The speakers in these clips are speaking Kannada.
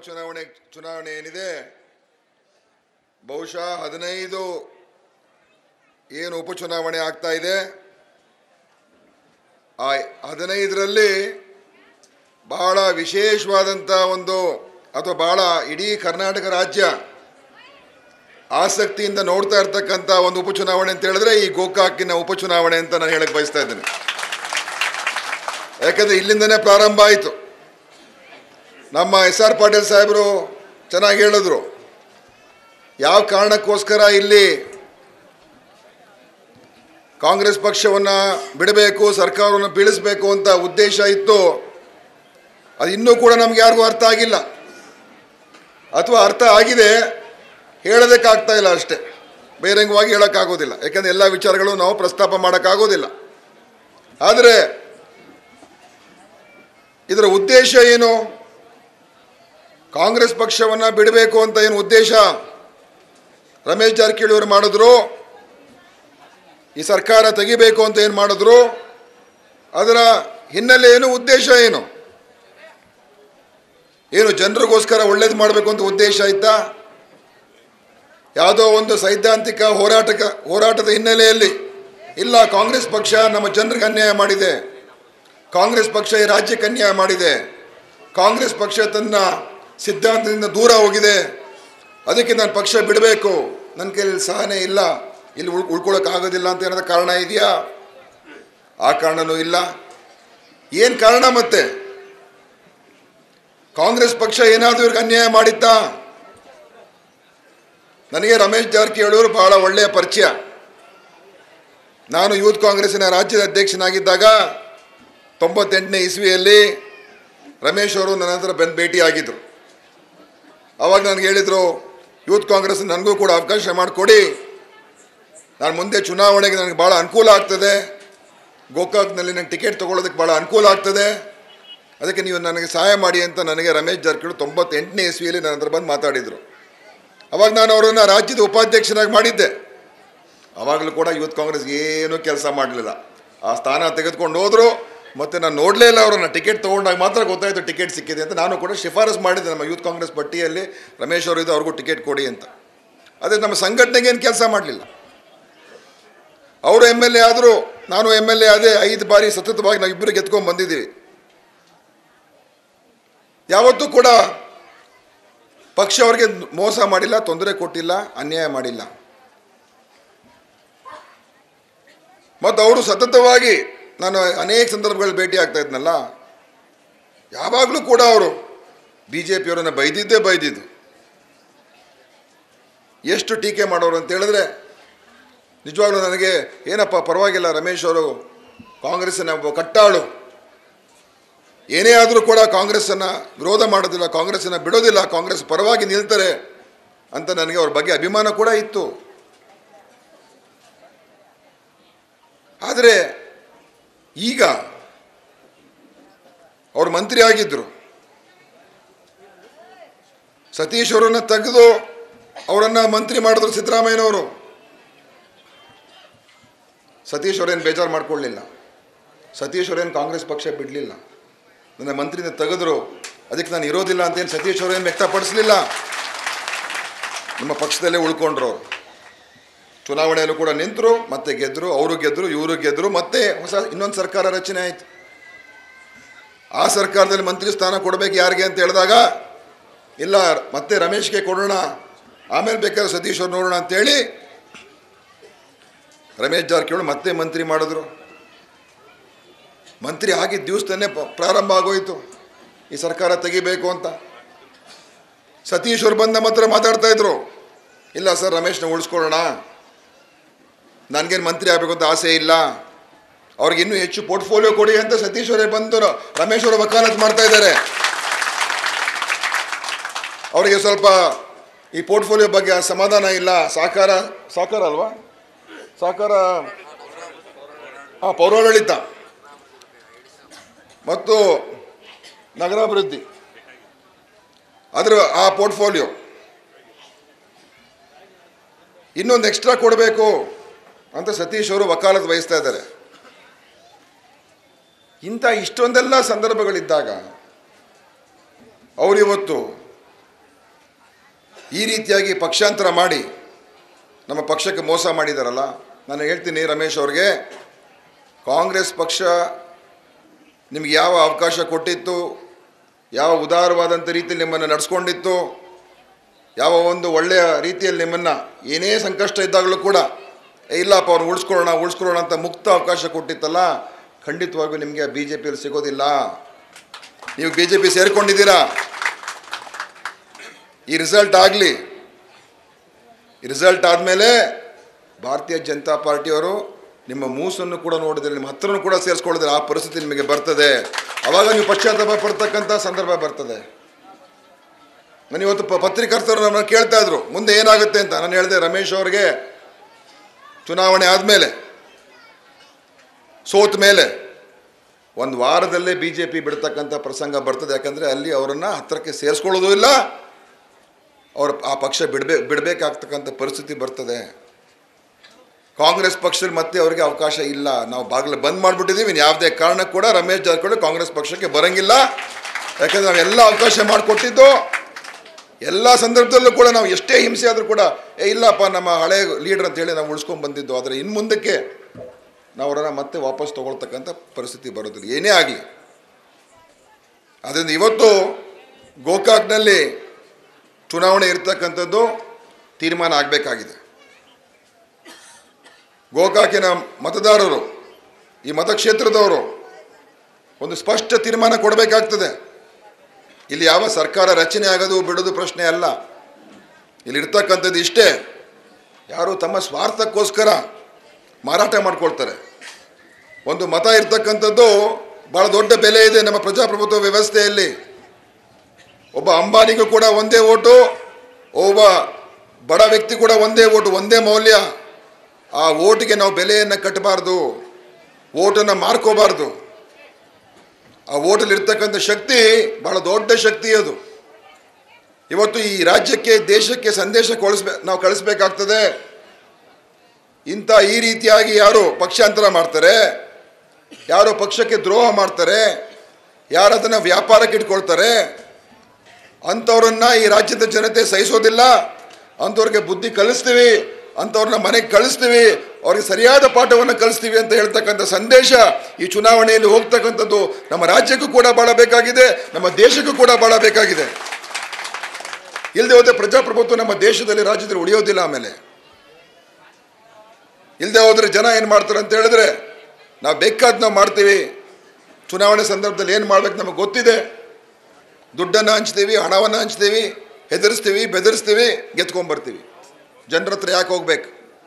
ಉಪಚುನಾವಣೆ ಚುನಾವಣೆ ಏನಿದೆ ಬಹುಶಃ ಹದಿನೈದು ಏನು ಉಪಚುನಾವಣೆ ಆಗ್ತಾ ಇದೆ ಆ ಹದಿನೈದರಲ್ಲಿ ಬಹಳ ವಿಶೇಷವಾದಂಥ ಒಂದು ಅಥವಾ ಬಹಳ ಇಡೀ ಕರ್ನಾಟಕ ರಾಜ್ಯ ಆಸಕ್ತಿಯಿಂದ ನೋಡ್ತಾ ಇರ್ತಕ್ಕಂಥ ಒಂದು ಉಪಚುನಾವಣೆ ಅಂತ ಹೇಳಿದ್ರೆ ಈ ಗೋಕಾಕಿನ ಉಪಚುನಾವಣೆ ಅಂತ ನಾನು ಹೇಳಕ್ ಬಯಸ್ತಾ ಇದ್ದೇನೆ ಯಾಕಂದ್ರೆ ಇಲ್ಲಿಂದನೇ ಪ್ರಾರಂಭ ಆಯಿತು ನಮ್ಮ ಎಸ್ ಆರ್ ಪಾಟೀಲ್ ಸಾಹೇಬರು ಚೆನ್ನಾಗಿ ಹೇಳಿದ್ರು ಯಾವ ಕಾರಣಕ್ಕೋಸ್ಕರ ಇಲ್ಲಿ ಕಾಂಗ್ರೆಸ್ ಪಕ್ಷವನ್ನು ಬಿಡಬೇಕು ಸರ್ಕಾರವನ್ನು ಬೀಳಿಸಬೇಕು ಅಂತ ಉದ್ದೇಶ ಇತ್ತು ಅದು ಇನ್ನೂ ಕೂಡ ನಮ್ಗೆ ಯಾರಿಗೂ ಅರ್ಥ ಆಗಿಲ್ಲ ಅಥವಾ ಅರ್ಥ ಆಗಿದೆ ಹೇಳೋದಕ್ಕಾಗ್ತಾ ಇಲ್ಲ ಅಷ್ಟೇ ಬಹಿರಂಗವಾಗಿ ಹೇಳೋಕ್ಕಾಗೋದಿಲ್ಲ ಯಾಕಂದರೆ ಎಲ್ಲ ವಿಚಾರಗಳು ನಾವು ಪ್ರಸ್ತಾಪ ಮಾಡೋಕ್ಕಾಗೋದಿಲ್ಲ ಆದರೆ ಇದರ ಉದ್ದೇಶ ಏನು ಕಾಂಗ್ರೆಸ್ ಪಕ್ಷವನ್ನು ಬಿಡಬೇಕು ಅಂತ ಏನು ಉದ್ದೇಶ ರಮೇಶ್ ಜಾರಕಿಹೊಳಿ ಅವರು ಮಾಡಿದ್ರು ಈ ಸರ್ಕಾರ ತೆಗಿಬೇಕು ಅಂತ ಏನು ಮಾಡಿದ್ರು ಅದರ ಹಿನ್ನೆಲೆ ಏನು ಉದ್ದೇಶ ಏನು ಏನು ಜನರಿಗೋಸ್ಕರ ಒಳ್ಳೇದು ಮಾಡಬೇಕು ಅಂತ ಉದ್ದೇಶ ಆಯ್ತಾ ಯಾವುದೋ ಒಂದು ಸೈದ್ಧಾಂತಿಕ ಹೋರಾಟಕ ಹೋರಾಟದ ಹಿನ್ನೆಲೆಯಲ್ಲಿ ಇಲ್ಲ ಕಾಂಗ್ರೆಸ್ ಪಕ್ಷ ನಮ್ಮ ಜನರಿಗೆ ಅನ್ಯಾಯ ಮಾಡಿದೆ ಕಾಂಗ್ರೆಸ್ ಪಕ್ಷ ಈ ರಾಜ್ಯಕ್ಕೆ ಅನ್ಯಾಯ ಮಾಡಿದೆ ಕಾಂಗ್ರೆಸ್ ಪಕ್ಷ ತನ್ನ ಸಿದ್ಧಾಂತದಿಂದ ದೂರ ಹೋಗಿದೆ ಅದಕ್ಕೆ ನಾನು ಪಕ್ಷ ಬಿಡಬೇಕು ನನ್ನ ಕೈಯಲ್ಲಿ ಸಹನೆ ಇಲ್ಲ ಇಲ್ಲಿ ಉಳ್ ಉಳ್ಕೊಳ್ಳೋಕ್ಕಾಗೋದಿಲ್ಲ ಅಂತ ಏನಾದ ಕಾರಣ ಇದೆಯಾ ಆ ಕಾರಣನೂ ಇಲ್ಲ ಏನು ಕಾರಣ ಮತ್ತೆ ಕಾಂಗ್ರೆಸ್ ಪಕ್ಷ ಏನಾದರೂ ಇವ್ರಿಗೆ ಅನ್ಯಾಯ ಮಾಡಿತ್ತಾ ನನಗೆ ರಮೇಶ್ ಜಾರಕಿಹೊಳಿ ಅವರು ಬಹಳ ಒಳ್ಳೆಯ ಪರಿಚಯ ನಾನು ಯೂತ್ ಕಾಂಗ್ರೆಸ್ಸಿನ ರಾಜ್ಯದ ಅಧ್ಯಕ್ಷನಾಗಿದ್ದಾಗ ತೊಂಬತ್ತೆಂಟನೇ ಇಸ್ವಿಯಲ್ಲಿ ರಮೇಶ್ ಅವರು ನನ್ನ ಹತ್ರ ಬಂದು ಭೇಟಿಯಾಗಿದ್ದರು ಅವಾಗ ನನಗೆ ಹೇಳಿದರು ಯೂತ್ ಕಾಂಗ್ರೆಸ್ ನನಗೂ ಕೂಡ ಅವಕಾಶ ಮಾಡಿಕೊಡಿ ನಾನು ಮುಂದೆ ಚುನಾವಣೆಗೆ ನನಗೆ ಭಾಳ ಅನುಕೂಲ ಆಗ್ತದೆ ಗೋಕಾಕ್ನಲ್ಲಿ ನನಗೆ ಟಿಕೆಟ್ ತೊಗೊಳೋದಕ್ಕೆ ಭಾಳ ಅನುಕೂಲ ಆಗ್ತದೆ ಅದಕ್ಕೆ ನೀವು ನನಗೆ ಸಹಾಯ ಮಾಡಿ ಅಂತ ನನಗೆ ರಮೇಶ್ ಜಾರಕಿಹೊಳಿ ತೊಂಬತ್ತೆಂಟನೇ ಇಸ್ವಿಯಲ್ಲಿ ನನ್ನ ಹತ್ರ ಬಂದು ಮಾತಾಡಿದರು ಅವಾಗ ನಾನು ಅವರನ್ನು ರಾಜ್ಯದ ಉಪಾಧ್ಯಕ್ಷನಾಗಿ ಮಾಡಿದ್ದೆ ಅವಾಗಲೂ ಕೂಡ ಯೂತ್ ಕಾಂಗ್ರೆಸ್ ಏನೂ ಕೆಲಸ ಮಾಡಲಿಲ್ಲ ಆ ಸ್ಥಾನ ತೆಗೆದುಕೊಂಡು ಹೋದರು ಮತ್ತು ನಾನು ನೋಡಲೇ ಇಲ್ಲ ಅವರನ್ನು ಟಿಕೆಟ್ ತೊಗೊಂಡಾಗ ಮಾತ್ರ ಗೊತ್ತಾಯಿತು ಟಿಕೆಟ್ ಸಿಕ್ಕಿದೆ ಅಂತ ನಾನು ಕೂಡ ಶಿಫಾರಸು ಮಾಡಿದ್ದೆ ನಮ್ಮ ಯೂತ್ ಕಾಂಗ್ರೆಸ್ ಪಟ್ಟಿಯಲ್ಲಿ ರಮೇಶ್ ಅವರು ಇದು ಅವ್ರಿಗೂ ಟಿಕೆಟ್ ಕೊಡಿ ಅಂತ ಅದೇ ನಮ್ಮ ಸಂಘಟನೆಗೆ ಏನು ಕೆಲಸ ಮಾಡಲಿಲ್ಲ ಅವರು ಎಮ್ ಎಲ್ ಎ ಆದರು ನಾನು ಎಮ್ ಎಲ್ ಎ ಆದೆ ಐದು ಬಾರಿ ಸತತವಾಗಿ ನಾವು ಇಬ್ಬರು ಗೆದ್ಕೊಂಡು ಬಂದಿದ್ದೀವಿ ಯಾವತ್ತೂ ಕೂಡ ಪಕ್ಷ ಅವರಿಗೆ ಮೋಸ ಮಾಡಿಲ್ಲ ತೊಂದರೆ ಕೊಟ್ಟಿಲ್ಲ ಅನ್ಯಾಯ ಮಾಡಿಲ್ಲ ಮತ್ತು ಅವರು ಸತತವಾಗಿ ನಾನು ಅನೇಕ ಸಂದರ್ಭಗಳಲ್ಲಿ ಭೇಟಿ ಆಗ್ತಾ ಇದ್ನಲ್ಲ ಯಾವಾಗಲೂ ಕೂಡ ಅವರು ಬಿ ಜೆ ಪಿಯವರನ್ನು ಬೈದಿದ್ದೇ ಬೈದಿದ್ದು ಎಷ್ಟು ಟೀಕೆ ಮಾಡೋರು ಅಂತ ಹೇಳಿದ್ರೆ ನಿಜವಾಗ್ಲೂ ನನಗೆ ಏನಪ್ಪ ಪರವಾಗಿಲ್ಲ ರಮೇಶ್ ಅವರು ಕಾಂಗ್ರೆಸ್ಸಿನ ಒಬ್ಬ ಕಟ್ಟಾಳು ಏನೇ ಆದರೂ ಕೂಡ ಕಾಂಗ್ರೆಸ್ಸನ್ನು ವಿರೋಧ ಮಾಡೋದಿಲ್ಲ ಕಾಂಗ್ರೆಸ್ಸನ್ನು ಬಿಡೋದಿಲ್ಲ ಕಾಂಗ್ರೆಸ್ ಪರವಾಗಿ ನಿಲ್ತಾರೆ ಅಂತ ನನಗೆ ಅವ್ರ ಬಗ್ಗೆ ಅಭಿಮಾನ ಕೂಡ ಇತ್ತು ಆದರೆ ಈಗ ಅವರು ಮಂತ್ರಿ ಆಗಿದ್ದರು ಸತೀಶ್ ಅವರನ್ನು ತೆಗೆದು ಅವರನ್ನು ಮಂತ್ರಿ ಮಾಡಿದ್ರು ಸಿದ್ದರಾಮಯ್ಯನವರು ಸತೀಶ್ ಅವರೇನು ಬೇಜಾರು ಮಾಡ್ಕೊಳ್ಳಿಲ್ಲ ಸತೀಶ್ ಅವರೇನು ಕಾಂಗ್ರೆಸ್ ಪಕ್ಷ ಬಿಡಲಿಲ್ಲ ನನ್ನ ಮಂತ್ರಿನ ತೆಗೆದ್ರು ಅದಕ್ಕೆ ನಾನು ಇರೋದಿಲ್ಲ ಅಂತೇನು ಸತೀಶ್ ಅವರೇನು ವ್ಯಕ್ತಪಡಿಸಲಿಲ್ಲ ನಮ್ಮ ಪಕ್ಷದಲ್ಲೇ ಉಳ್ಕೊಂಡ್ರು ಅವರು ಚುನಾವಣೆಯಲ್ಲೂ ಕೂಡ ನಿಂತರು ಮತ್ತೆ ಗೆದ್ದರು ಅವರು ಗೆದ್ದರು ಇವರು ಗೆದ್ದರು ಮತ್ತೆ ಹೊಸ ಇನ್ನೊಂದು ಸರ್ಕಾರ ರಚನೆ ಆಯಿತು ಆ ಸರ್ಕಾರದಲ್ಲಿ ಮಂತ್ರಿ ಸ್ಥಾನ ಕೊಡಬೇಕು ಯಾರಿಗೆ ಅಂತ ಹೇಳಿದಾಗ ಇಲ್ಲ ಮತ್ತೆ ರಮೇಶ್ಗೆ ಕೊಡೋಣ ಆಮೇಲೆ ಬೇಕಾದ್ರೆ ಸತೀಶ್ ಅವ್ರು ನೋಡೋಣ ಅಂತೇಳಿ ರಮೇಶ್ ಜಾರಕಿಹೊಳಿ ಮತ್ತೆ ಮಂತ್ರಿ ಮಾಡಿದ್ರು ಮಂತ್ರಿ ಆಗಿದ್ದ ದಿವಸದನ್ನೇ ಪ್ರಾರಂಭ ಆಗೋಯ್ತು ಈ ಸರ್ಕಾರ ತೆಗಿಬೇಕು ಅಂತ ಸತೀಶ್ ಅವ್ರು ಬಂದು ನಮ್ಮ ಹತ್ರ ಮಾತಾಡ್ತಾ ಇದ್ರು ಇಲ್ಲ ಸರ್ ರಮೇಶ್ನ ಉಳಿಸ್ಕೊಳ್ಳೋಣ ನನಗೇನು ಮಂತ್ರಿ ಆಗಬೇಕು ಅಂತ ಆಸೆ ಇಲ್ಲ ಅವ್ರಿಗೆ ಇನ್ನೂ ಹೆಚ್ಚು ಪೋರ್ಟ್ಫೋಲಿಯೋ ಕೊಡಿ ಅಂತ ಸತೀಶ್ ಅವರೇ ಬಂದು ರಮೇಶ್ ಅವರ ವಕಾಲತ್ ಮಾಡ್ತಾ ಇದ್ದಾರೆ ಅವರಿಗೆ ಸ್ವಲ್ಪ ಈ ಪೋರ್ಟ್ಫೋಲಿಯೋ ಬಗ್ಗೆ ಸಮಾಧಾನ ಇಲ್ಲ ಸಾಕಾರ ಸಾಕಾರ ಅಲ್ವಾ ಸಾಕಾರ ಹಾಂ ಪೌರಾಡಳಿತ ಮತ್ತು ನಗರಾಭಿವೃದ್ಧಿ ಅದರ ಆ ಪೋರ್ಟ್ಫೋಲಿಯೋ ಇನ್ನೊಂದು ಎಕ್ಸ್ಟ್ರಾ ಕೊಡಬೇಕು ಅಂತ ಸತೀಶ್ ಅವರು ವಕಾಲತ್ ವಹಿಸ್ತಾ ಇದ್ದಾರೆ ಇಂಥ ಇಷ್ಟೊಂದೆಲ್ಲ ಸಂದರ್ಭಗಳಿದ್ದಾಗ ಅವರಿವತ್ತು ಈ ರೀತಿಯಾಗಿ ಪಕ್ಷಾಂತರ ಮಾಡಿ ನಮ್ಮ ಪಕ್ಷಕ್ಕೆ ಮೋಸ ಮಾಡಿದಾರಲ್ಲ ನಾನು ಹೇಳ್ತೀನಿ ರಮೇಶ್ ಅವ್ರಿಗೆ ಕಾಂಗ್ರೆಸ್ ಪಕ್ಷ ನಿಮ್ಗೆ ಯಾವ ಅವಕಾಶ ಕೊಟ್ಟಿತ್ತು ಯಾವ ಉದಾರವಾದಂಥ ರೀತಿಯಲ್ಲಿ ನಿಮ್ಮನ್ನು ನಡೆಸ್ಕೊಂಡಿತ್ತು ಯಾವ ಒಂದು ಒಳ್ಳೆಯ ರೀತಿಯಲ್ಲಿ ನಿಮ್ಮನ್ನು ಏನೇ ಸಂಕಷ್ಟ ಇದ್ದಾಗಲೂ ಕೂಡ "ಏ, ಇಲ್ಲಪ್ಪ ಅವ್ನು ಉಳಿಸ್ಕೊಳ್ಳೋಣ ಉಳಿಸ್ಕೊಳ್ಳೋಣ ಅಂತ ಮುಕ್ತ ಅವಕಾಶ ಕೊಟ್ಟಿತ್ತಲ್ಲ ಖಂಡಿತವಾಗಿಯೂ ನಿಮಗೆ ಬಿ ಜೆ ಪಿಯಲ್ಲಿ ಸಿಗೋದಿಲ್ಲ ನೀವು ಬಿ ಜೆ ಪಿ ಸೇರಿಕೊಂಡಿದ್ದೀರಾ ಈ ರಿಸಲ್ಟ್ ಆಗಲಿ ಈ ರಿಸಲ್ಟ್ ಆದಮೇಲೆ ಭಾರತೀಯ ಜನತಾ ಪಾರ್ಟಿಯವರು ನಿಮ್ಮ ಮೂಸನ್ನು ಕೂಡ ನೋಡಿದ್ರೆ ನಿಮ್ಮ ಹತ್ರನೂ ಕೂಡ ಸೇರಿಸ್ಕೊಳ್ಳಿದ್ರೆ ಆ ಪರಿಸ್ಥಿತಿ ನಿಮಗೆ ಬರ್ತದೆ ಅವಾಗ ನೀವು ಪಶ್ಚಾತ್ತಾಪ ಪಡ್ತಕ್ಕಂಥ ಸಂದರ್ಭ ಬರ್ತದೆ ನಾನು ಇವತ್ತು ಪ ಪತ್ರಿಕರ್ತರು ನಮ್ಮನ್ನು ಕೇಳ್ತಾ ಇದ್ರು ಮುಂದೆ ಏನಾಗುತ್ತೆ ಅಂತ ನಾನು ಹೇಳಿದೆ ರಮೇಶ್ ಅವ್ರಿಗೆ ಚುನಾವಣೆ ಆದಮೇಲೆ ಸೋತ ಮೇಲೆ ಒಂದು ವಾರದಲ್ಲೇ ಬಿ ಜೆ ಪಿ ಬಿಡ್ತಕ್ಕಂಥ ಪ್ರಸಂಗ ಬರ್ತದೆ ಯಾಕಂದರೆ ಅಲ್ಲಿ ಅವರನ್ನು ಹತ್ತಿರಕ್ಕೆ ಸೇರಿಸ್ಕೊಳ್ಳೋದು ಇಲ್ಲ ಅವ್ರ ಆ ಪಕ್ಷ ಬಿಡಬೇ ಬಿಡಬೇಕಾಗ್ತಕ್ಕಂಥ ಪರಿಸ್ಥಿತಿ ಬರ್ತದೆ ಕಾಂಗ್ರೆಸ್ ಪಕ್ಷದಲ್ಲಿ ಮತ್ತೆ ಅವರಿಗೆ ಅವಕಾಶ ಇಲ್ಲ ನಾವು ಬಾಗಿಲು ಬಂದ್ ಮಾಡಿಬಿಟ್ಟಿದ್ದೀವಿ ಇನ್ನು ಯಾವುದೇ ಕಾರಣಕ್ಕೂ ಕೂಡ ರಮೇಶ್ ಜಾರಕಿಹೊಳಿ ಕಾಂಗ್ರೆಸ್ ಪಕ್ಷಕ್ಕೆ ಬರಂಗಿಲ್ಲ ಯಾಕಂದರೆ ನಾವೆಲ್ಲ ಅವಕಾಶ ಮಾಡಿಕೊಟ್ಟಿದ್ದು ಎಲ್ಲ ಸಂದರ್ಭದಲ್ಲೂ ಕೂಡ ನಾವು ಎಷ್ಟೇ ಹಿಂಸೆ ಆದರೂ ಕೂಡ ಏ ಇಲ್ಲಪ್ಪ ನಮ್ಮ ಹಳೆ ಲೀಡರ್ ಅಂತ ಹೇಳಿ ನಾವು ಉಳಿಸ್ಕೊಂಡು ಬಂದಿದ್ದು ಆದರೆ ಇನ್ನು ಮುಂದಕ್ಕೆ ನಾವು ಅವರನ್ನು ಮತ್ತೆ ವಾಪಸ್ ತಗೊಳ್ತಕ್ಕಂಥ ಪರಿಸ್ಥಿತಿ ಬರೋದಿಲ್ಲ ಏನೇ ಆಗಲಿ ಅದರಿಂದ ಇವತ್ತು ಗೋಕಾಕ್ನಲ್ಲಿ ಚುನಾವಣೆ ಇರ್ತಕ್ಕಂಥದ್ದು ತೀರ್ಮಾನ ಆಗಬೇಕಾಗಿದೆ ಗೋಕಾಕಿನ ಮತದಾರರು ಈ ಮತಕ್ಷೇತ್ರದವರು ಒಂದು ಸ್ಪಷ್ಟ ತೀರ್ಮಾನ ಕೊಡಬೇಕಾಗ್ತದೆ ಇಲ್ಲಿ ಯಾವ ಸರ್ಕಾರ ರಚನೆ ಆಗೋದು ಬಿಡೋದು ಪ್ರಶ್ನೆ ಅಲ್ಲ ಇಲ್ಲಿ ಇರ್ತಕ್ಕಂಥದ್ದು ಇಷ್ಟೇ ಯಾರು ತಮ್ಮ ಸ್ವಾರ್ಥಕ್ಕೋಸ್ಕರ ಮಾರಾಟ ಮಾಡ್ಕೊಳ್ತಾರೆ ಒಂದು ಮತ ಇರ್ತಕ್ಕಂಥದ್ದು ಭಾಳ ದೊಡ್ಡ ಬೆಲೆ ಇದೆ ನಮ್ಮ ಪ್ರಜಾಪ್ರಭುತ್ವ ವ್ಯವಸ್ಥೆಯಲ್ಲಿ ಒಬ್ಬ ಅಂಬಾನಿಗೂ ಕೂಡ ಒಂದೇ ಓಟು ಒಬ್ಬ ಬಡ ವ್ಯಕ್ತಿ ಕೂಡ ಒಂದೇ ಓಟು ಒಂದೇ ಮೌಲ್ಯ ಆ ಓಟಿಗೆ ನಾವು ಬೆಲೆಯನ್ನು ಕಟ್ಟಬಾರ್ದು ಓಟನ್ನು ಮಾರ್ಕೋಬಾರ್ದು ಆ ಓಟಲ್ಲಿ ಇರ್ತಕ್ಕಂಥ ಶಕ್ತಿ ಬಹಳ ದೊಡ್ಡ ಶಕ್ತಿ ಅದು ಇವತ್ತು ಈ ರಾಜ್ಯಕ್ಕೆ ದೇಶಕ್ಕೆ ಸಂದೇಶ ಕಳಿಸ್ಬೇ ನಾವು ಕಳಿಸ್ಬೇಕಾಗ್ತದೆ ಇಂಥ ಈ ರೀತಿಯಾಗಿ ಯಾರು ಪಕ್ಷಾಂತರ ಮಾಡ್ತಾರೆ ಯಾರು ಪಕ್ಷಕ್ಕೆ ದ್ರೋಹ ಮಾಡ್ತಾರೆ ಯಾರು ಅದನ್ನು ವ್ಯಾಪಾರಕ್ಕೆ ಇಟ್ಕೊಳ್ತಾರೆ ಅಂಥವ್ರನ್ನ ಈ ರಾಜ್ಯದ ಜನತೆ ಸಹಿಸೋದಿಲ್ಲ ಅಂಥವ್ರಿಗೆ ಬುದ್ಧಿ ಕಲಿಸ್ತೀವಿ ಅಂಥವ್ರನ್ನ ಮನೆಗೆ ಕಳಿಸ್ತೀವಿ ಅವ್ರಿಗೆ ಸರಿಯಾದ ಪಾಠವನ್ನು ಕಲಿಸ್ತೀವಿ ಅಂತ ಹೇಳ್ತಕ್ಕಂಥ ಸಂದೇಶ ಈ ಚುನಾವಣೆಯಲ್ಲಿ ಹೋಗ್ತಕ್ಕಂಥದ್ದು ನಮ್ಮ ರಾಜ್ಯಕ್ಕೂ ಕೂಡ ಭಾಳ ಬೇಕಾಗಿದೆ ನಮ್ಮ ದೇಶಕ್ಕೂ ಕೂಡ ಭಾಳ ಬೇಕಾಗಿದೆ ಇಲ್ಲದೆ ಹೋದರೆ ಪ್ರಜಾಪ್ರಭುತ್ವ ನಮ್ಮ ದೇಶದಲ್ಲಿ ರಾಜ್ಯದಲ್ಲಿ ಉಳಿಯೋದಿಲ್ಲ ಆಮೇಲೆ ಇಲ್ಲದೆ ಹೋದರೆ ಜನ ಏನು ಮಾಡ್ತಾರೆ ಅಂತ ಹೇಳಿದ್ರೆ ನಾವು ಬೇಕಾದ ನಾವು ಮಾಡ್ತೀವಿ ಚುನಾವಣೆ ಸಂದರ್ಭದಲ್ಲಿ ಏನು ಮಾಡ್ಬೇಕು ನಮಗೆ ಗೊತ್ತಿದೆ ದುಡ್ಡನ್ನು ಹಂಚ್ತೀವಿ ಹಣವನ್ನು ಹಂಚ್ತೀವಿ ಹೆದರಿಸ್ತೀವಿ ಬೆದರಿಸ್ತೀವಿ ಗೆದ್ಕೊಂಬರ್ತೀವಿ ಜನರ ಹತ್ರ ಯಾಕೆ ಹೋಗ್ಬೇಕು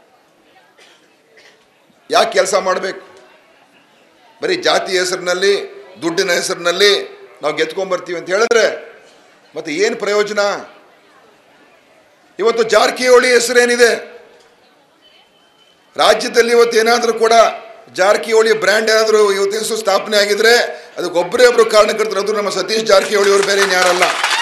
ಯಾಕೆ ಕೆಲಸ ಮಾಡಬೇಕು ಬರೀ ಜಾತಿ ಹೆಸರಿನಲ್ಲಿ ದುಡ್ಡಿನ ಹೆಸರಿನಲ್ಲಿ ನಾವು ಗೆದ್ಕೊಂಬರ್ತೀವಿ ಅಂತ ಹೇಳಿದ್ರೆ ಮತ್ತೆ ಏನು ಪ್ರಯೋಜನ ಇವತ್ತು ಜಾರಕಿಹೊಳಿ ಹೆಸರೇನಿದೆ ರಾಜ್ಯದಲ್ಲಿ ಇವತ್ತು ಏನಾದರೂ ಕೂಡ ಜಾರಕಿಹೊಳಿ ಬ್ರ್ಯಾಂಡ್ ಏನಾದರೂ ಇವತ್ತು ಹೆಸರು ಸ್ಥಾಪನೆ ಆಗಿದ್ರೆ ಅದಕ್ಕೆ ಒಬ್ಬರೇ ಒಬ್ಬರು ಕಾರಣಕರ್ತರು ಅದು ನಮ್ಮ ಸತೀಶ್ ಜಾರಕಿಹೊಳಿ ಅವರು ಬೇರೆ ಯಾರಲ್ಲ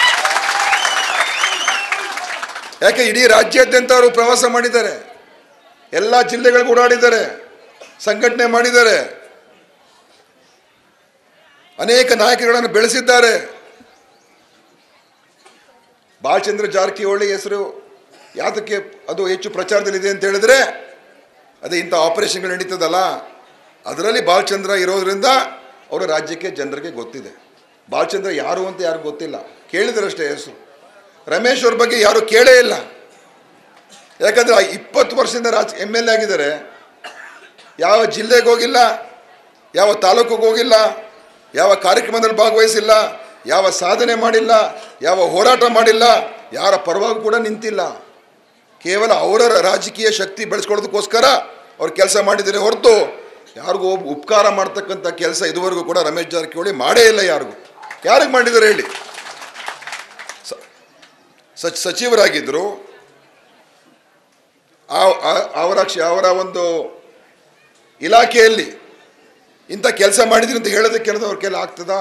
ಯಾಕೆ ಇಡೀ ರಾಜ್ಯಾದ್ಯಂತ ಅವರು ಪ್ರವಾಸ ಮಾಡಿದ್ದಾರೆ ಎಲ್ಲ ಜಿಲ್ಲೆಗಳಿಗೂ ಓಡಾಡಿದ್ದಾರೆ ಸಂಘಟನೆ ಮಾಡಿದ್ದಾರೆ ಅನೇಕ ನಾಯಕಗಳನ್ನು ಬೆಳೆಸಿದ್ದಾರೆ ಬಾಲಚಂದ್ರ ಜಾರಕಿಹೊಳಿ ಹೆಸರು ಯಾತಕ್ಕೆ ಅದು ಹೆಚ್ಚು ಪ್ರಚಾರದಲ್ಲಿದೆ ಅಂತ ಹೇಳಿದ್ರೆ ಅದೇ ಇಂಥ ಆಪರೇಷನ್ಗಳು ನಡೀತದಲ್ಲ ಅದರಲ್ಲಿ ಬಾಲಚಂದ್ರ ಇರೋದ್ರಿಂದ ಅವರ ರಾಜ್ಯಕ್ಕೆ ಜನರಿಗೆ ಗೊತ್ತಿದೆ ಬಾಲಚಂದ್ರ ಯಾರು ಅಂತ ಯಾರು ಗೊತ್ತಿಲ್ಲ ಕೇಳಿದ್ರಷ್ಟೇ ಹೆಸರು ರಮೇಶ್ ಅವ್ರ ಬಗ್ಗೆ ಯಾರು ಕೇಳೇ ಇಲ್ಲ ಯಾಕಂದರೆ ಇಪ್ಪತ್ತು ವರ್ಷದಿಂದ ರಾಜ ಎಮ್ ಎಲ್ ಎ ಆಗಿದ್ದಾರೆ ಯಾವ ಜಿಲ್ಲೆಗೆ ಹೋಗಿಲ್ಲ ಯಾವ ತಾಲೂಕಿಗೆ ಹೋಗಿಲ್ಲ ಯಾವ ಕಾರ್ಯಕ್ರಮದಲ್ಲಿ ಭಾಗವಹಿಸಿಲ್ಲ ಯಾವ ಸಾಧನೆ ಮಾಡಿಲ್ಲ ಯಾವ ಹೋರಾಟ ಮಾಡಿಲ್ಲ ಯಾರ ಪರವಾಗಿ ಕೂಡ ನಿಂತಿಲ್ಲ ಕೇವಲ ಅವರ ರಾಜಕೀಯ ಶಕ್ತಿ ಬೆಳೆಸ್ಕೊಳ್ಳೋದಕ್ಕೋಸ್ಕರ ಅವ್ರು ಕೆಲಸ ಮಾಡಿದರೆ ಹೊರತು ಯಾರಿಗೂ ಒಬ್ಬ ಉಪಕಾರ ಮಾಡ್ತಕ್ಕಂಥ ಕೆಲಸ ಇದುವರೆಗೂ ಕೂಡ ರಮೇಶ್ ಜಾರಕಿಹೊಳಿ ಮಾಡೇ ಇಲ್ಲ ಯಾರಿಗೂ ಯಾರಿಗೆ ಮಾಡಿದ್ದಾರೆ ಹೇಳಿ ಸ- ಸಚ್ ಸಚಿವರಾಗಿದ್ದರು ಆ- ಆ- ಅವರ ಕ್ಷ- ಅವರ ಒಂದು ಇಲಾಖೆಯಲ್ಲಿ ಇಂಥ ಕೆಲಸ ಮಾಡಿದ್ರಿ ಅಂತ ಹೇಳೋದಕ್ಕೆ ಕೆಲಸ ಅವ್ರ ಕೆಲ ಆಗ್ತದಾ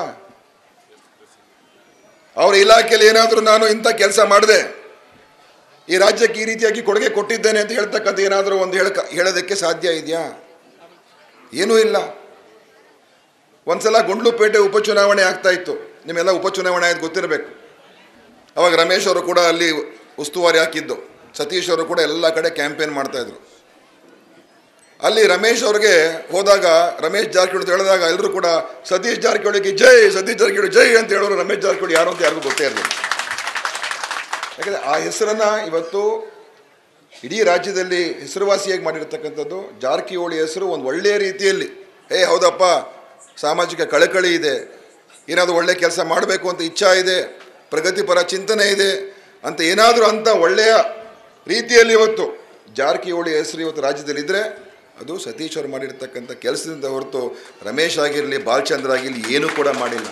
ಅವರ ಇಲಾಖೆಯಲ್ಲಿ ಏನಾದರೂ ನಾನು ಇಂಥ ಕೆಲಸ ಮಾಡಿದೆ ಈ ರಾಜ್ಯಕ್ಕೆ ಈ ರೀತಿಯಾಗಿ ಕೊಡುಗೆ ಕೊಟ್ಟಿದ್ದೇನೆ ಅಂತ ಹೇಳ್ತಕ್ಕಂಥ ಏನಾದರೂ ಒಂದು ಹೇಳಕ ಹೇಳೋದಕ್ಕೆ ಸಾಧ್ಯ ಇದೆಯಾ ಏನೂ ಇಲ್ಲ ಒಂದ್ಸಲ ಗುಂಡ್ಲುಪೇಟೆ ಉಪಚುನಾವಣೆ ಆಗ್ತಾ ಇತ್ತು ನಿಮ್ಮೆಲ್ಲ ಉಪಚುನಾವಣೆ ಆಯ್ತು ಗೊತ್ತಿರಬೇಕು ಅವಾಗ ರಮೇಶ್ ಅವರು ಕೂಡ ಅಲ್ಲಿ ಉಸ್ತುವಾರಿ ಹಾಕಿದ್ದು ಸತೀಶ್ ಅವರು ಕೂಡ ಎಲ್ಲ ಕಡೆ ಕ್ಯಾಂಪೇನ್ ಮಾಡ್ತಾಯಿದ್ರು ಅಲ್ಲಿ ರಮೇಶ್ ಅವ್ರಿಗೆ ಹೋದಾಗ ರಮೇಶ್ ಜಾರಕಿಹೊಳಿ ಅಂತ ಹೇಳಿದಾಗ ಎಲ್ಲರೂ ಕೂಡ ಸತೀಶ್ ಜಾರಕಿಹೊಳಿಗೆ ಜೈ ಸತೀಶ್ ಜಾರಕಿಹೊಳಿ ಜೈ ಅಂತ ಹೇಳೋರು ರಮೇಶ್ ಜಾರಕಿಹೊಳಿ ಯಾರು ಅಂತ ಯಾರಿಗೂ ಗೊತ್ತೇ ಇರಲಿಲ್ಲ ಯಾಕಂದರೆ ಆ ಹೆಸರನ್ನು ಇವತ್ತು ಇಡೀ ರಾಜ್ಯದಲ್ಲಿ ಹೆಸರುವಾಸಿಯಾಗಿ ಮಾಡಿರ್ತಕ್ಕಂಥದ್ದು ಜಾರಕಿಹೊಳಿ ಹೆಸರು ಒಂದು ಒಳ್ಳೆಯ ರೀತಿಯಲ್ಲಿ ಏ ಹೌದಪ್ಪ ಸಾಮಾಜಿಕ ಕಳಕಳಿ ಇದೆ ಏನಾದರೂ ಒಳ್ಳೆಯ ಕೆಲಸ ಮಾಡಬೇಕು ಅಂತ ಇಚ್ಛಾ ಇದೆ ಪ್ರಗತಿಪರ ಚಿಂತನೆ ಇದೆ ಅಂತ ಏನಾದರೂ ಅಂತ ಒಳ್ಳೆಯ ರೀತಿಯಲ್ಲಿ ಇವತ್ತು ಜಾರಕಿಹೊಳಿ ಹೆಸರು ಇವತ್ತು ರಾಜ್ಯದಲ್ಲಿದ್ದರೆ ಅದು ಸತೀಶ್ ಅವರು ಮಾಡಿರ್ತಕ್ಕಂಥ ಕೆಲಸದಿಂದ ಹೊರತು ರಮೇಶ್ ಆಗಿರಲಿ ಬಾಲಚಂದ್ರ ಆಗಿರಲಿ ಏನೂ ಕೂಡ ಮಾಡಿಲ್ಲ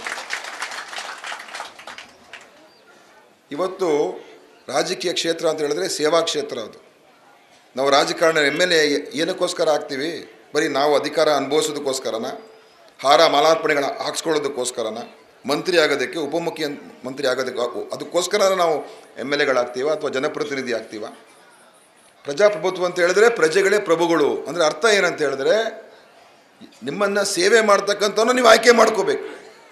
ಇವತ್ತು ರಾಜಕೀಯ ಕ್ಷೇತ್ರ ಅಂತ ಹೇಳಿದ್ರೆ ಸೇವಾ ಕ್ಷೇತ್ರ ಅದು ನಾವು ರಾಜಕಾರಣ ಎಮ್ ಎಲ್ ಎ ಏನಕ್ಕೋಸ್ಕರ ಆಗ್ತೀವಿ ಬರೀ ನಾವು ಅಧಿಕಾರ ಅನುಭವಿಸೋದಕ್ಕೋಸ್ಕರನ ಹಾರ ಮಾಲಾರ್ಪಣೆಗಳ ಹಾಕ್ಸ್ಕೊಳ್ಳೋದಕ್ಕೋಸ್ಕರನ ಮಂತ್ರಿ ಆಗೋದಕ್ಕೆ ಉಪಮುಖ್ಯ ಮಂತ್ರಿ ಆಗೋದಕ್ಕೆ ಅದಕ್ಕೋಸ್ಕರ ನಾವು ಎಮ್ ಎಲ್ ಎಗಳಾಗ್ತೀವ ಅಥವಾ ಜನಪ್ರತಿನಿಧಿ ಆಗ್ತೀವ ಪ್ರಜಾಪ್ರಭುತ್ವ ಅಂತ ಹೇಳಿದ್ರೆ ಪ್ರಜೆಗಳೇ ಪ್ರಭುಗಳು ಅಂದರೆ ಅರ್ಥ ಏನಂತ ಹೇಳಿದ್ರೆ ನಿಮ್ಮನ್ನು ಸೇವೆ ಮಾಡ್ತಕ್ಕಂಥವ್ನು ನೀವು ಆಯ್ಕೆ ಮಾಡ್ಕೋಬೇಕು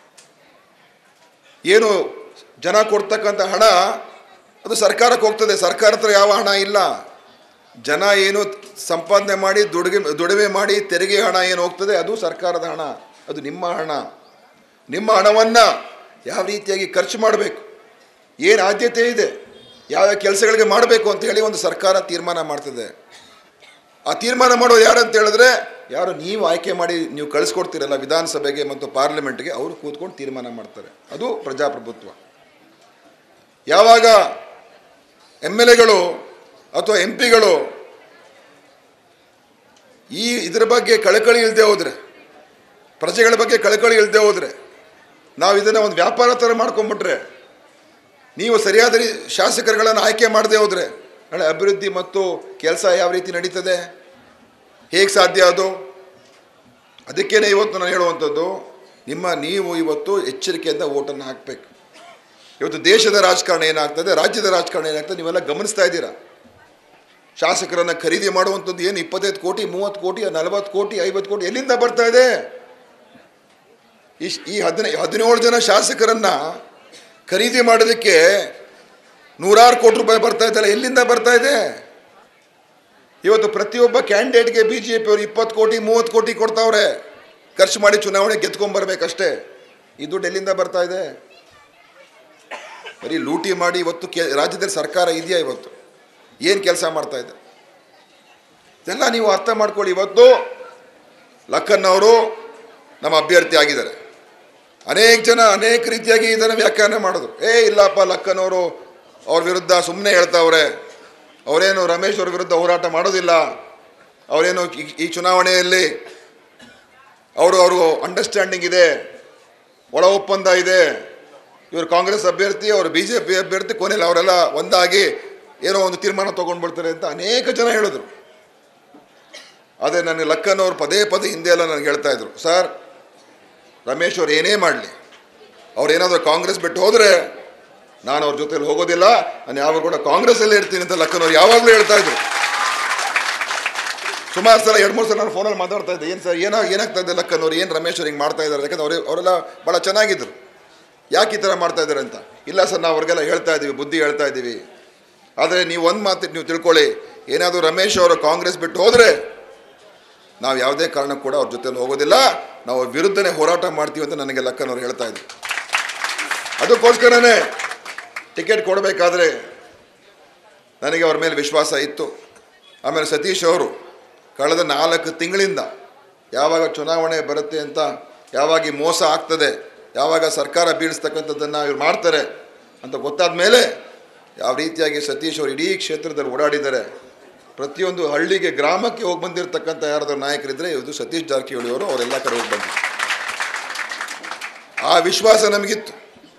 ಏನು ಜನ ಕೊಡ್ತಕ್ಕಂಥ ಹಣ ಅದು ಸರ್ಕಾರಕ್ಕೆ ಹೋಗ್ತದೆ ಸರ್ಕಾರ ಹತ್ರ ಯಾವ ಹಣ ಇಲ್ಲ ಜನ ಏನು ಸಂಪಾದನೆ ಮಾಡಿ ದುಡಿಗೆ ದುಡಿಮೆ ಮಾಡಿ ತೆರಿಗೆ ಹಣ ಏನು ಹೋಗ್ತದೆ ಅದು ಸರ್ಕಾರದ ಹಣ ಅದು ನಿಮ್ಮ ಹಣ ನಿಮ್ಮ ಹಣವನ್ನು ಯಾವ ರೀತಿಯಾಗಿ ಖರ್ಚು ಮಾಡಬೇಕು ಏನು ಆದ್ಯತೆ ಇದೆ ಯಾವ ಕೆಲಸಗಳಿಗೆ ಮಾಡಬೇಕು ಅಂತ ಹೇಳಿ ಒಂದು ಸರ್ಕಾರ ತೀರ್ಮಾನ ಮಾಡ್ತದೆ ಆ ತೀರ್ಮಾನ ಮಾಡೋದು ಯಾರು ಅಂತ ಹೇಳಿದ್ರೆ ಯಾರು ನೀವು ಆಯ್ಕೆ ಮಾಡಿ ನೀವು ಕಳಿಸ್ಕೊಡ್ತೀರಲ್ಲ ವಿಧಾನಸಭೆಗೆ ಮತ್ತು ಪಾರ್ಲಿಮೆಂಟ್ಗೆ ಅವರು ಕೂತ್ಕೊಂಡು ತೀರ್ಮಾನ ಮಾಡ್ತಾರೆ ಅದು ಪ್ರಜಾಪ್ರಭುತ್ವ ಯಾವಾಗ ಎಮ್ ಎಲ್ ಎಗಳು ಅಥವಾ ಎಂ ಪಿಗಳು ಈ ಇದರ ಬಗ್ಗೆ ಕಳಕಳಿ ಇಲ್ಲದೆ ಹೋದರೆ ಪ್ರಜೆಗಳ ಬಗ್ಗೆ ಕಳಕಳಿ ಇಲ್ಲದೆ ಹೋದರೆ ನಾವು ಇದನ್ನು ಒಂದು ವ್ಯಾಪಾರ ಥರ ಮಾಡ್ಕೊಂಬಿಟ್ರೆ ನೀವು ಸರಿಯಾದ ರೀ ಶಾಸಕರುಗಳನ್ನು ಆಯ್ಕೆ ಮಾಡದೆ ಹೋದರೆ ನಾಳೆ ಅಭಿವೃದ್ಧಿ ಮತ್ತು ಕೆಲಸ ಯಾವ ರೀತಿ ನಡೀತದೆ ಹೇಗೆ ಸಾಧ್ಯ ಅದು ಅದಕ್ಕೇನೆ ಇವತ್ತು ನಾನು ಹೇಳುವಂಥದ್ದು ನಿಮ್ಮ ನೀವು ಇವತ್ತು ಎಚ್ಚರಿಕೆಯಿಂದ ಓಟನ್ನು ಹಾಕಬೇಕು ಇವತ್ತು ದೇಶದ ರಾಜಕಾರಣ ಏನಾಗ್ತದೆ ರಾಜ್ಯದ ರಾಜಕಾರಣ ಏನಾಗ್ತದೆ ನೀವೆಲ್ಲ ಗಮನಿಸ್ತಾ ಇದ್ದೀರಾ ಶಾಸಕರನ್ನು ಖರೀದಿ ಮಾಡುವಂಥದ್ದು ಏನು ಇಪ್ಪತ್ತೈದು ಕೋಟಿ ಮೂವತ್ತು ಕೋಟಿ ನಲವತ್ತು ಕೋಟಿ ಐವತ್ತು ಕೋಟಿ ಎಲ್ಲಿಂದ ಬರ್ತಾ ಇದೆ ಈ ಈ ಹದಿನೈ ಹದಿನೇಳು ಜನ ಶಾಸಕರನ್ನು ಖರೀದಿ ಮಾಡೋದಕ್ಕೆ ನೂರಾರು ಕೋಟಿ ರೂಪಾಯಿ ಬರ್ತಾ ಇದ್ದಲ್ಲ ಎಲ್ಲಿಂದ ಬರ್ತಾ ಇದೆ ಇವತ್ತು ಪ್ರತಿಯೊಬ್ಬ ಕ್ಯಾಂಡಿಡೇಟ್ಗೆ ಬಿ ಜೆ ಪಿಯವರು ಇಪ್ಪತ್ತು ಕೋಟಿ ಮೂವತ್ತು ಕೋಟಿ ಕೊಡ್ತಾವ್ರೆ ಖರ್ಚು ಮಾಡಿ ಚುನಾವಣೆ ಗೆದ್ಕೊಂಬರ್ಬೇಕಷ್ಟೇ ಈ ದುಡ್ಡು ಎಲ್ಲಿಂದ ಬರ್ತಾ ಇದೆ ಬರೀ ಲೂಟಿ ಮಾಡಿ ಇವತ್ತು ಕೆ ರಾಜ್ಯದಲ್ಲಿ ಸರ್ಕಾರ ಇದೆಯಾ ಇವತ್ತು ಏನು ಕೆಲಸ ಮಾಡ್ತಾ ಇದೆ ಇದೆಲ್ಲ ನೀವು ಅರ್ಥ ಮಾಡ್ಕೊಳ್ಳಿ ಇವತ್ತು ಲಕ್ಕನ್ ಅವರು ನಮ್ಮ ಅಭ್ಯರ್ಥಿ ಆಗಿದ್ದಾರೆ ಅನೇಕ ಜನ ಅನೇಕ ರೀತಿಯಾಗಿ ಇದನ್ನು ವ್ಯಾಖ್ಯಾನ ಮಾಡಿದ್ರು ಏ ಇಲ್ಲಪ್ಪ ಲಕ್ಕನ್ ಅವರು ಅವ್ರ ವಿರುದ್ಧ ಸುಮ್ಮನೆ ಹೇಳ್ತಾವ್ರೆ ಅವರೇನು ರಮೇಶ್ ಅವ್ರ ವಿರುದ್ಧ ಹೋರಾಟ ಮಾಡೋದಿಲ್ಲ ಅವರೇನು ಈ- ಈ ಚುನಾವಣೆಯಲ್ಲಿ ಅವರು ಅವರು ಅಂಡರ್ಸ್ಟ್ಯಾಂಡಿಂಗ್ ಇದೆ ಒಳ ಒಪ್ಪಂದ ಇದೆ ಇವರು ಕಾಂಗ್ರೆಸ್ ಅಭ್ಯರ್ಥಿ ಅವರು ಬಿ ಜೆ ಪಿ ಅಭ್ಯರ್ಥಿ ಕೊನೆಯಲ್ಲಿ ಅವರೆಲ್ಲ ಒಂದಾಗಿ ಏನೋ ಒಂದು ತೀರ್ಮಾನ ತೊಗೊಂಡ್ಬಿಡ್ತಾರೆ ಅಂತ ಅನೇಕ ಜನ ಹೇಳಿದ್ರು ಆದರೆ ನನಗೆ ಲಕ್ಕನ್ ಅವರು ಪದೇ ಪದೇ ಹಿಂದೆ ಎಲ್ಲ ನನಗೆ ಹೇಳ್ತಾ ಇದ್ರು ಸರ್ ರಮೇಶ್ ಅವ್ರು ಏನೇ ಮಾಡಲಿ ಅವ್ರು ಏನಾದರೂ ಕಾಂಗ್ರೆಸ್ ಬಿಟ್ಟು ಹೋದರೆ ನಾನು ಅವ್ರ ಜೊತೆಲಿ ಹೋಗೋದಿಲ್ಲ ನಾನು ಯಾವಾಗ ಕೂಡ ಕಾಂಗ್ರೆಸ್ಸಲ್ಲೇ ಇರ್ತೀನಿ ಅಂತ ಲಕ್ಕನ್ ಅವ್ರು ಯಾವಾಗಲೂ ಹೇಳ್ತಾ ಇದ್ರು ಸುಮಾರು ಸಲ ಎರಡು ಮೂರು ಸಲ ನಾನು ಫೋನಲ್ಲಿ ಮಾತಾಡ್ತಾ ಇದ್ದೆ ಏನು ಸರ್ ಏನೋ ಏನಾಗ್ತಾ ಇದೆ ಲಕ್ಕನ್ ಅವ್ರು ಏನು ರಮೇಶ್ ಅವ್ರು ಹಿಂಗೆ ಮಾಡ್ತಾ ಇದ್ದಾರೆ ಯಾಕಂದ್ರೆ ಅವ್ರು ಅವರೆಲ್ಲ ಭಾಳ ಚೆನ್ನಾಗಿದ್ದರು ಯಾಕೆ ಈ ಥರ ಮಾಡ್ತಾ ಇದ್ದಾರೆ ಅಂತ ಇಲ್ಲ ಸರ್ ನಾವು ಅವ್ರಿಗೆಲ್ಲ ಹೇಳ್ತಾ ಇದ್ದೀವಿ ಬುದ್ಧಿ ಹೇಳ್ತಾ ಇದ್ದೀವಿ ಆದರೆ ನೀವು ಒಂದು ಮಾತು ನೀವು ತಿಳ್ಕೊಳ್ಳಿ ಏನಾದರೂ ರಮೇಶ್ ಅವರು ಕಾಂಗ್ರೆಸ್ ಬಿಟ್ಟು ಹೋದರೆ ನಾವು ಯಾವುದೇ ಕಾರಣಕ್ಕೂ ಕೂಡ ಅವ್ರ ಜೊತೆಲಿ ಹೋಗೋದಿಲ್ಲ ನಾವು ಅವ್ರ ವಿರುದ್ಧನೇ ಹೋರಾಟ ಮಾಡ್ತೀವಿ ಅಂತ ನನಗೆ ಲಕ್ಕನ್ ಅವ್ರು ಹೇಳ್ತಾ ಇದ್ರು ಅದಕ್ಕೋಸ್ಕರನೇ ಟಿಕೆಟ್ ಕೊಡಬೇಕಾದ್ರೆ ನನಗೆ ಅವ್ರ ಮೇಲೆ ವಿಶ್ವಾಸ ಇತ್ತು ಆಮೇಲೆ ಸತೀಶ್ ಅವರು ಕಳೆದ ನಾಲ್ಕು ತಿಂಗಳಿಂದ ಯಾವಾಗ ಚುನಾವಣೆ ಬರುತ್ತೆ ಅಂತ ಯಾವಾಗ ಈ ಮೋಸ ಆಗ್ತದೆ ಯಾವಾಗ ಸರ್ಕಾರ ಬೀಳಿಸ್ತಕ್ಕಂಥದ್ದನ್ನು ಇವ್ರು ಮಾಡ್ತಾರೆ ಅಂತ ಗೊತ್ತಾದ ಮೇಲೆ ಯಾವ ರೀತಿಯಾಗಿ ಸತೀಶ್ ಅವರು ಇಡೀ ಕ್ಷೇತ್ರದಲ್ಲಿ ಓಡಾಡಿದ್ದಾರೆ ಪ್ರತಿಯೊಂದು ಹಳ್ಳಿಗೆ ಗ್ರಾಮಕ್ಕೆ ಹೋಗಿ ಬಂದಿರತಕ್ಕಂಥ ಯಾರಾದರೂ ನಾಯಕರಿದ್ದರೆ ಇದು ಸತೀಶ್ ಜಾರಕಿಹೊಳಿ ಅವರು ಅವರೆಲ್ಲ ಕಡೆ ಹೋಗಿ ಬಂದಿದ್ರು ಆ ವಿಶ್ವಾಸ ನಮಗಿತ್ತು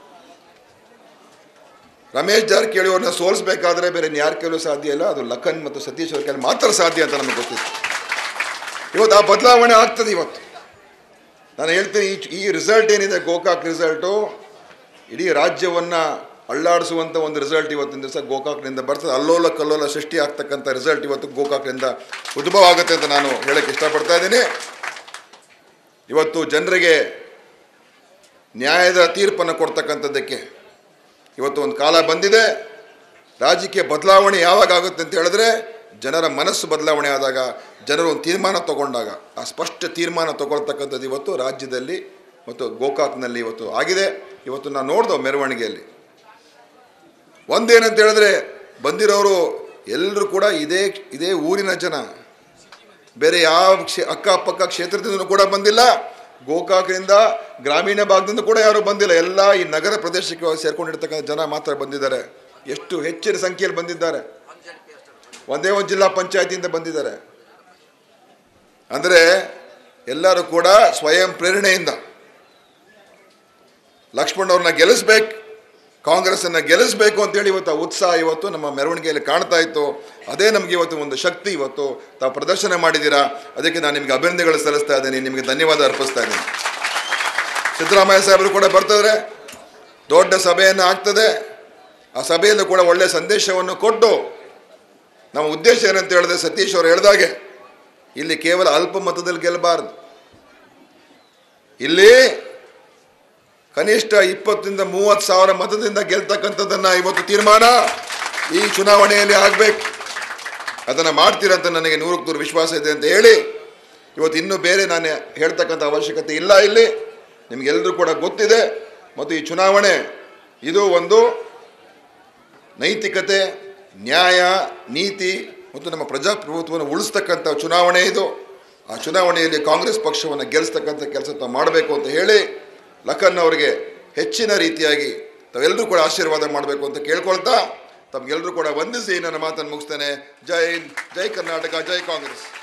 ರಮೇಶ್ ಜಾರಕಿಹೊಳಿ ಅವ್ರನ್ನ ಸೋಲಿಸಬೇಕಾದ್ರೆ ಬೇರೆ ಯಾರ ಕೈಲೂ ಸಾಧ್ಯ ಇಲ್ಲ ಅದು ಲಖನ್ ಮತ್ತು ಸತೀಶ್ ಅವ್ರ ಕೈಲಿ ಮಾತ್ರ ಸಾಧ್ಯ ಅಂತ ನಮಗೆ ಗೊತ್ತಿತ್ತು ಇವತ್ತು ಆ ಬದಲಾವಣೆ ಆಗ್ತದೆ ಇವತ್ತು ನಾನು ಹೇಳ್ತೀನಿ ಈ ಈ ರಿಸಲ್ಟ್ ಏನಿದೆ ಗೋಕಾಕ್ ರಿಸಲ್ಟು ಇಡೀ ರಾಜ್ಯವನ್ನು ಅಳ್ಳಾಡಿಸುವಂಥ ಒಂದು ರಿಸಲ್ಟ್ ಇವತ್ತಿನ ದಿವಸ ಗೋಕಾಕ್ನಿಂದ ಬರ್ತದೆ ಅಲ್ಲೋಲ ಕಲ್ಲೋಲ ಸೃಷ್ಟಿ ಆಗ್ತಕ್ಕಂಥ ರಿಸಲ್ಟ್ ಇವತ್ತು ಗೋಕಾಕ್ನಿಂದ ಉದ್ಭವ ಆಗುತ್ತೆ ಅಂತ ನಾನು ಹೇಳಕ್ಕೆ ಇಷ್ಟಪಡ್ತಾ ಇದ್ದೀನಿ ಇವತ್ತು ಜನರಿಗೆ ನ್ಯಾಯದ ತೀರ್ಪನ್ನು ಕೊಡ್ತಕ್ಕಂಥದ್ದಕ್ಕೆ ಇವತ್ತು ಒಂದು ಕಾಲ ಬಂದಿದೆ ರಾಜಕೀಯ ಬದಲಾವಣೆ ಯಾವಾಗ ಆಗುತ್ತೆ ಅಂತ ಹೇಳಿದ್ರೆ ಜನರ ಮನಸ್ಸು ಬದಲಾವಣೆ ಆದಾಗ ಜನರು ಒಂದು ತೀರ್ಮಾನ ತಗೊಂಡಾಗ ಆ ಸ್ಪಷ್ಟ ತೀರ್ಮಾನ ತಗೊಳ್ತಕ್ಕಂಥದ್ದು ಇವತ್ತು ರಾಜ್ಯದಲ್ಲಿ ಮತ್ತು ಗೋಕಾಕ್ನಲ್ಲಿ ಇವತ್ತು ಆಗಿದೆ ಇವತ್ತು ನಾನು ನೋಡ್ದೆ ಮೆರವಣಿಗೆಯಲ್ಲಿ ಒಂದೇನಂತ ಹೇಳಿದ್ರೆ ಬಂದಿರೋರು ಎಲ್ಲರೂ ಕೂಡ ಇದೇ ಇದೇ ಊರಿನ ಜನ ಬೇರೆ ಯಾವ ಕ್ಷೇ ಅಕ್ಕಪಕ್ಕ ಕ್ಷೇತ್ರದಿಂದ ಕೂಡ ಬಂದಿಲ್ಲ ಗೋಕಾಕ್ನಿಂದ ಗ್ರಾಮೀಣ ಭಾಗದಿಂದ ಕೂಡ ಯಾರು ಬಂದಿಲ್ಲ ಎಲ್ಲ ಈ ನಗರ ಪ್ರದೇಶಕ್ಕೆ ಸೇರ್ಕೊಂಡಿರ್ತಕ್ಕಂಥ ಜನ ಮಾತ್ರ ಬಂದಿದ್ದಾರೆ ಎಷ್ಟು ಹೆಚ್ಚಿನ ಸಂಖ್ಯೆಯಲ್ಲಿ ಬಂದಿದ್ದಾರೆ ಒಂದೇ ಒಂದು ಜಿಲ್ಲಾ ಪಂಚಾಯತಿಯಿಂದ ಬಂದಿದ್ದಾರೆ ಅಂದರೆ ಎಲ್ಲರೂ ಕೂಡ ಸ್ವಯಂ ಪ್ರೇರಣೆಯಿಂದ ಲಕ್ಷ್ಮಣ್ಣವ್ರನ್ನ ಗೆಲ್ಲಿಸ್ಬೇಕು ಕಾಂಗ್ರೆಸ್ಸನ್ನು ಗೆಲ್ಲಿಸಬೇಕು ಅಂತೇಳಿ ಇವತ್ತು ಆ ಉತ್ಸಾಹ ಇವತ್ತು ನಮ್ಮ ಮೆರವಣಿಗೆಯಲ್ಲಿ ಕಾಣ್ತಾ ಇತ್ತು ಅದೇ ನಮಗೆ ಇವತ್ತು ಒಂದು ಶಕ್ತಿ ಇವತ್ತು ತಾವು ಪ್ರದರ್ಶನ ಮಾಡಿದ್ದೀರಾ ಅದಕ್ಕೆ ನಾನು ನಿಮಗೆ ಅಭಿನಂದನೆಗಳು ಸಲ್ಲಿಸ್ತಾ ಇದ್ದೀನಿ ನಿಮಗೆ ಧನ್ಯವಾದ ಅರ್ಪಿಸ್ತಾ ಇದ್ದೀನಿ ಸಿದ್ದರಾಮಯ್ಯ ಸಾಹೇಬರು ಕೂಡ ಬರ್ತಾರೆ ದೊಡ್ಡ ಸಭೆಯನ್ನು ಆಗ್ತದೆ ಆ ಸಭೆಯಲ್ಲೂ ಕೂಡ ಒಳ್ಳೆಯ ಸಂದೇಶವನ್ನು ಕೊಟ್ಟು ನಮ್ಮ ಉದ್ದೇಶ ಏನಂತ ಹೇಳಿದ್ರೆ ಸತೀಶ್ ಅವರು ಹೇಳ್ದಾಗೆ ಇಲ್ಲಿ ಕೇವಲ ಅಲ್ಪ ಮತದಲ್ಲಿ ಗೆಲ್ಲಬಾರ್ದು ಇಲ್ಲಿ ಕನಿಷ್ಠ ಇಪ್ಪತ್ತರಿಂದ ಮೂವತ್ತು ಸಾವಿರ ಮತದಿಂದ ಗೆಲ್ತಕ್ಕಂಥದ್ದನ್ನ ಇವತ್ತು ತೀರ್ಮಾನ ಈ ಚುನಾವಣೆಯಲ್ಲಿ ಆಗಬೇಕು ಅದನ್ನು ಮಾಡ್ತೀರಂತ ನನಗೆ ನೂರಕ್ಕೆ ನೂರು ವಿಶ್ವಾಸ ಇದೆ ಅಂತ ಹೇಳಿ ಇವತ್ತು ಇನ್ನೂ ಬೇರೆ ನಾನು ಹೇಳ್ತಕ್ಕಂಥ ಅವಶ್ಯಕತೆ ಇಲ್ಲ ಇಲ್ಲಿ ನಿಮಗೆಲ್ಲರೂ ಕೂಡ ಗೊತ್ತಿದೆ ಮತ್ತು ಈ ಚುನಾವಣೆ ಇದು ಒಂದು ನೈತಿಕತೆ ನ್ಯಾಯ ನೀತಿ ಮತ್ತು ನಮ್ಮ ಪ್ರಜಾಪ್ರಭುತ್ವವನ್ನು ಉಳಿಸ್ತಕ್ಕಂಥ ಚುನಾವಣೆ ಇದು ಆ ಚುನಾವಣೆಯಲ್ಲಿ ಕಾಂಗ್ರೆಸ್ ಪಕ್ಷವನ್ನು ಗೆಲ್ಲಿಸ್ತಕ್ಕಂಥ ಕೆಲಸ ತಾವು ಮಾಡಬೇಕು ಅಂತ ಹೇಳಿ ಲಖನ್ ಅವರಿಗೆ ಹೆಚ್ಚಿನ ರೀತಿಯಾಗಿ ತಾವೆಲ್ಲರೂ ಕೂಡ ಆಶೀರ್ವಾದ ಮಾಡಬೇಕು ಅಂತ ಕೇಳ್ಕೊಳ್ತಾ ತಮಗೆಲ್ಲರೂ ಕೂಡ ವಂದಿಸಿ ನನ್ನ ಮಾತನ್ನು ಮುಗಿಸ್ತೇನೆ ಜೈ ಹಿಂದ್ ಜೈ ಕರ್ನಾಟಕ ಜೈ ಕಾಂಗ್ರೆಸ್